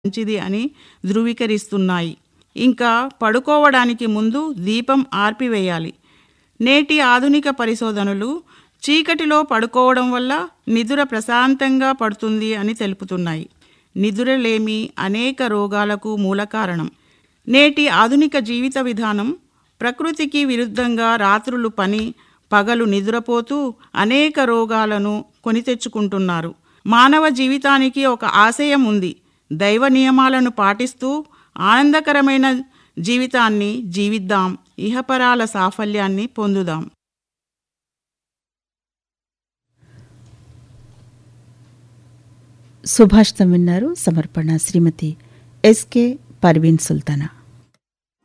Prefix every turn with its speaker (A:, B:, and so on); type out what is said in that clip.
A: మంచిది అని ధృవీకరిస్తున్నాయి ఇంకా పడుకోవడానికి ముందు దీపం ఆర్పివేయాలి నేటి ఆధునిక పరిశోధనలు చీకటిలో పడుకోవడం వల్ల నిదుర ప్రశాంతంగా పడుతుంది అని తెలుపుతున్నాయి నిదురలేమి అనేక రోగాలకు మూల కారణం నేటి ఆధునిక జీవిత విధానం ప్రకృతికి విరుద్ధంగా రాత్రులు పని పగలు నిద్రపోతూ అనేక రోగాలను కొని తెచ్చుకుంటున్నారు మానవ జీవితానికి ఒక ఆశయం ఉంది దైవ నియమాలను పాటిస్తూ ఆనందకరమైన జీవితాన్ని జీవిద్దాం ఇహపరాల సాఫల్యాన్ని పొందుదాం
B: సుభాషితం విన్నారు సమర్పణ శ్రీమతి ఎస్కే పర్వీన్ సుల్తానా